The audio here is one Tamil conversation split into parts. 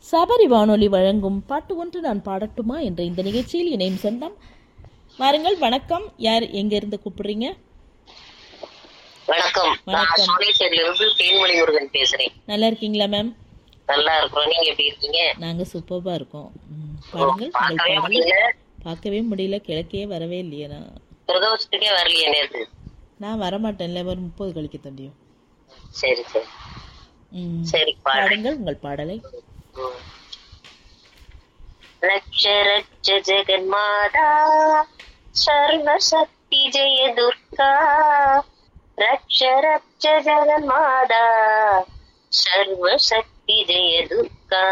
சபரி வானொலி வழங்கும் பாட்டு ஒன்று நான் பாடட்டுமா என்ற இந்த நிகழ்ச்சியில் இணையும் சொந்தம் வாருங்கள் வணக்கம் யார் எங்க இருந்து கூப்பிடுறீங்க வணக்கம் நான் வணக்கம். சோழேஸ்வரில இருந்து தேன்மொழி முருகன் பேசுறேன் நல்லா இருக்கீங்களா மேம் நல்லா இருக்கிறோம் நீங்க எப்படி இருக்கீங்க நாங்க சூப்பர்பா இருக்கோம் ம், பாடுங்கள் உங்கள் பார்க்கவே பாடலை முடியல பார்க்கவே முடியல கிழக்கே வரவே இல்லையே நான் பிரதோஷத்துக்கே வரலையே நேத்து நான் வரமாட்டேன்ல ஒரு முப்பது கழிக்க தண்டியும் சரி சரி ம், சரி பாடு பாடுங்கள் உங்கள் பாடலை ரட்ச ரட்ச ஜெகன்மாதா சர்வ சக்தி ஜெய துர்கா ரட்ச ரட்ச ஜெகன்மாதா சர்வ சக்தி ஜெய துர்கா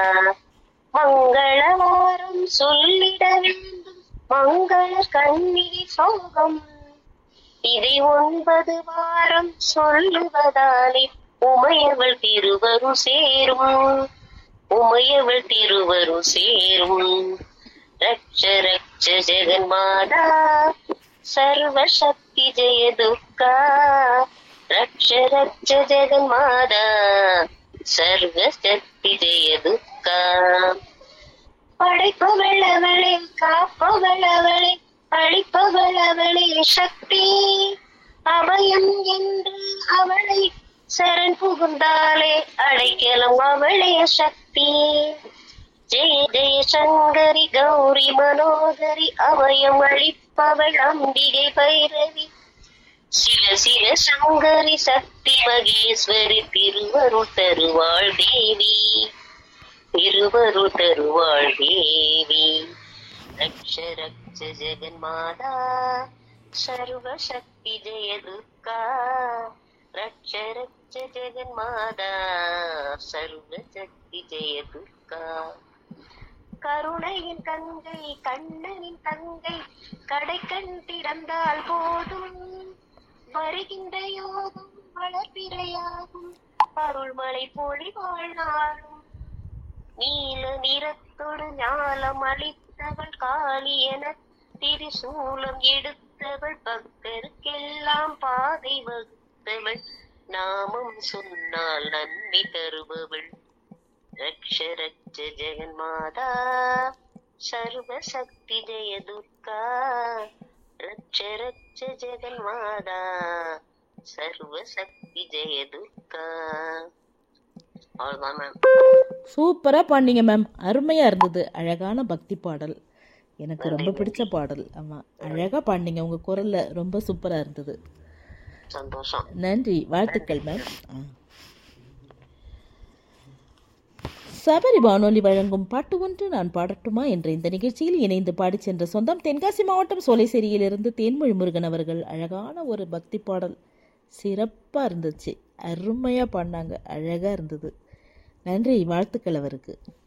மங்களவாரம் சொல்லிட வேண்டும் மங்கள கண்ணிரி சோகம் இதை ஒன்பது வாரம் சொல்லுவதாலே உமையவள் திருவரும் சேரும் உமையவள் திருவரும் சேரும் ரட்ச ரட்ச ஜெகன்மாதா சர்வ சக்தி ஜெய துர்கா ரட்ச ரட்ச ஜெகன்மாதா சர்வ சக்தி ஜெய துர்கா படைப்பவளவளே காப்பவளவளே அழிப்பவளவளே சக்தி அபயம் என்று அவளை சரண் புகுந்தாலே அடைக்கலம் அவளே சக்தி ஜெய ஜெய சங்கரி கௌரி மனோதரி அபயம் அளிப்பவள் அம்பிகை பைரவி சில சில சங்கரி சக்தி மகேஸ்வரி திருவருள் தருவாள் தேவி திருவருள் தருவாள் தேவி ரக்ஷ ரக்ஷ ஜெகன்மாதா சர்வ சக்தி ஜெய துர்கா ரக்ஷ ரக்ஷ ஜெகன்மாதா சர்வ சக்தி ஜெய துர்கா கருணையின் கங்கை கண்ணனின் தங்கை கடை கண் திறந்தால் போதும் வருகின்ற யோகம் வளர்பிறையாகும் அருள்மலை பொழிவாழ் நாளும் நீல நிறத்தொடு ஞாலம் அளித்தவள் காளி என திரிசூலம் எடுத்தவள் பக்தருக்கெல்லாம் பாதை வகுத்தவள் நாமம் சொன்னால் நன்மை தருபவள் ரக்ஷ ரக்ஷ ஜெகன்மாதா சர்வ சக்தி ஜெய துர்கா ரக்ஷ ரக்ஷ ஜெகன்மாதா சர்வ சக்தி ஜெய துர்கா அவ்வளவுதான் மேம் சூப்பரா பாடினீங்க மேம் அருமையா இருந்தது அழகான பக்தி பாடல் எனக்கு ரொம்ப பிடிச்ச பாடல் ஆமா அழகா பாடினீங்க உங்க குரல்ல ரொம்ப சூப்பரா இருந்தது சந்தோஷம் நன்றி வாழ்த்துக்கள் மேம் ஆ. சபரி வானொலி வழங்கும் பாட்டு ஒன்று நான் பாடட்டுமா என்ற இந்த நிகழ்ச்சியில் இணைந்து பாடிச் சென்ற சொந்தம் தென்காசி மாவட்டம் சோலைசேரியிலிருந்து தேன்மொழி முருகன் அவர்கள் அழகான ஒரு பக்தி பாடல் சிறப்பாக இருந்துச்சு அருமையாக பாடினாங்க அழகாக இருந்தது நன்றி வாழ்த்துக்கள் அவருக்கு